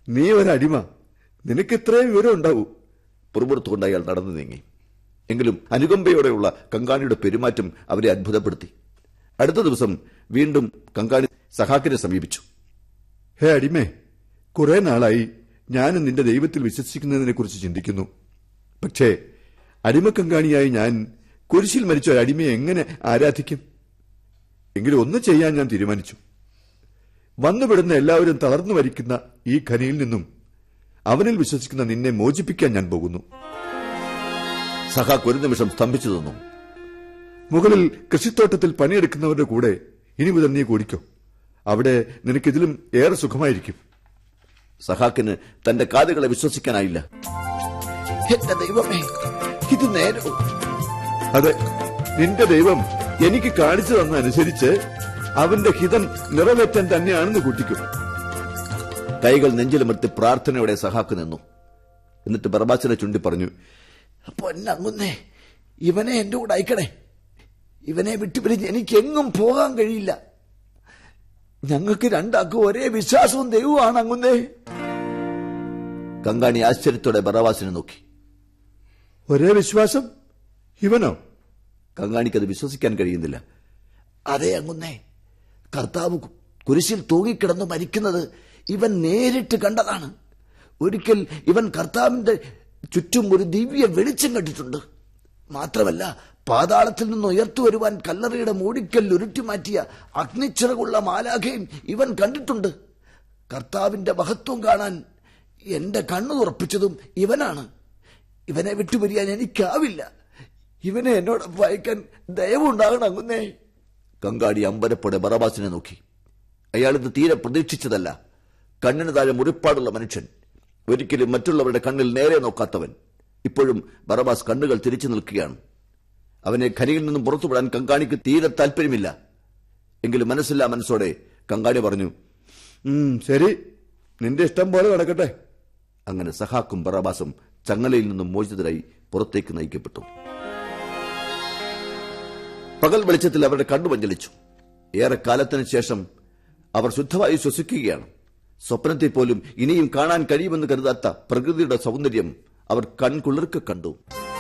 നീ ഒരടിമ നിനക്ക് ഇത്രയും വിവരം ഉണ്ടാവൂ പുറമുറത്തുകൊണ്ട് അയാൾ നടന്നു നീങ്ങി എങ്കിലും അനുകമ്പയോടെയുള്ള കങ്കാണിയുടെ പെരുമാറ്റം അവരെ അത്ഭുതപ്പെടുത്തി അടുത്ത ദിവസം വീണ്ടും കങ്കാണി സഹാക്കിനെ സമീപിച്ചു ഹേ അടിമേ കുറെ നാളായി ഞാനും നിന്റെ ദൈവത്തിൽ വിശ്വസിക്കുന്നതിനെ കുറിച്ച് ചിന്തിക്കുന്നു പക്ഷേ അടിമക്കങ്കാണിയായി ഞാൻ കുരിശിൽ മരിച്ച ഒരു അടിമയെ എങ്ങനെ ആരാധിക്കും എങ്കിലും ഒന്ന് ചെയ്യാൻ ഞാൻ തീരുമാനിച്ചു വന്നുപെടുന്ന എല്ലാവരും തളർന്നു വരിക്കുന്ന ഈ ഖനിയിൽ നിന്നും അവനിൽ വിശ്വസിക്കുന്ന നിന്നെ മോചിപ്പിക്കാൻ ഞാൻ പോകുന്നു സഹാക്ക് ഒരു നിമിഷം സ്തംഭിച്ചു നിന്നു മുകളിൽ കൃഷിത്തോട്ടത്തിൽ പണിയെടുക്കുന്നവരുടെ കൂടെ ഇനി മുതൽ നീ കൂടിക്കോ അവിടെ നിനക്കിതിലും ഏറെ സുഖമായിരിക്കും സഹാക്കിന് തന്റെ കാതുകളെ വിശ്വസിക്കാനായില്ല എന്റെ ദൈവമേ ഇത് നേരവും അതെ നിന്റെ ദൈവം എനിക്ക് കാണിച്ചു തന്ന അനുസരിച്ച് അവന്റെ ഹിതം നിറവേറ്റാൻ തന്നെയാണെന്ന് കൂട്ടിക്കും കൈകൾ നെഞ്ചിലുമർത്തി പ്രാർത്ഥനയോടെ സഹാക്ക് നിന്നു എന്നിട്ട് ബർബാസിനെ ചുണ്ടി പറഞ്ഞു പൊന്നങ്ങുന്നേ ഇവനെ എന്റെ കൂടെ അയക്കണേ ഇവനെ വിട്ടുപിരിഞ്ഞ് എനിക്ക് എങ്ങും പോകാൻ കഴിയില്ല ഞങ്ങൾക്ക് രണ്ടാക്കും ഒരേ വിശ്വാസവും ദൈവമാണ് അങ്ങുന്നേ കങ്കാണി ആശ്ചര്യത്തോടെ ബറവാസിനെ നോക്കി ഒരേ വിശ്വാസം ഇവനോ കങ്കാണിക്കത് വിശ്വസിക്കാൻ കഴിയുന്നില്ല അതെ അങ്ങുന്നേ കർത്താവ് കു- കുരിശിൽ തൂങ്ങിക്കിടന്ന് മരിക്കുന്നത് ഇവൻ നേരിട്ട് കണ്ടതാണ് ഒരിക്കൽ ഇവൻ കർത്താവിന്റെ ചുറ്റും ഒരു ദിവ്യ വെളിച്ചം കണ്ടിട്ടുണ്ട് മാത്രമല്ല പാതാളത്തിൽ നിന്ന് ഉയർത്തു വരുവാൻ കല്ലറയുടെ മൂടിക്കൽ ഉരുട്ടിമാറ്റിയ അഗ്നിച്ചിറകുള്ള മാലാഖയും ഇവൻ കണ്ടിട്ടുണ്ട് കർത്താവിന്റെ മഹത്വം കാണാൻ എന്റെ കണ്ണു തുറപ്പിച്ചതും ഇവനാണ് ഇവനെ വിട്ടുപിരിയാൻ എനിക്കാവില്ല ഇവനെ എന്നോടൊപ്പം അയക്കാൻ ദയവുണ്ടാകണം അങ്ങുന്നേ കങ്കാടി അമ്പരപ്പോടെ ബറബാസിനെ നോക്കി അയാളിത് തീരെ പ്രതീക്ഷിച്ചതല്ല കണ്ണിന് താഴെ മുറിപ്പാടുള്ള മനുഷ്യൻ ഒരിക്കലും മറ്റുള്ളവരുടെ കണ്ണിൽ നേരെ നോക്കാത്തവൻ ഇപ്പോഴും ബറബാസ് കണ്ണുകൾ തിരിച്ചു നിൽക്കുകയാണ് അവനെ ഖനിയിൽ നിന്നും പുറത്തുവിടാൻ കങ്കാണിക്ക് തീരെ താല്പര്യമില്ല എങ്കിലും മനസ്സില്ലാ മനസ്സോടെ കങ്കാണി പറഞ്ഞു ഉം, ശരി നിന്റെ ഇഷ്ടം പോലെ നടക്കട്ടെ അങ്ങനെ സഹാക്കും ബറാബാസും ചങ്ങലയിൽ നിന്നും മോചിതരായി പുറത്തേക്ക് നയിക്കപ്പെട്ടു പകൽ വെളിച്ചത്തിൽ അവരുടെ കണ്ണു മഞ്ഞളിച്ചു ഏറെ കാലത്തിന് ശേഷം അവർ ശുദ്ധമായി ശ്വസിക്കുകയാണ് സ്വപ്നത്തെ പോലും ഇനിയും കാണാൻ കഴിയുമെന്ന് കരുതാത്ത പ്രകൃതിയുടെ സൗന്ദര്യം അവർ കൺകുളിർക്ക് കണ്ടു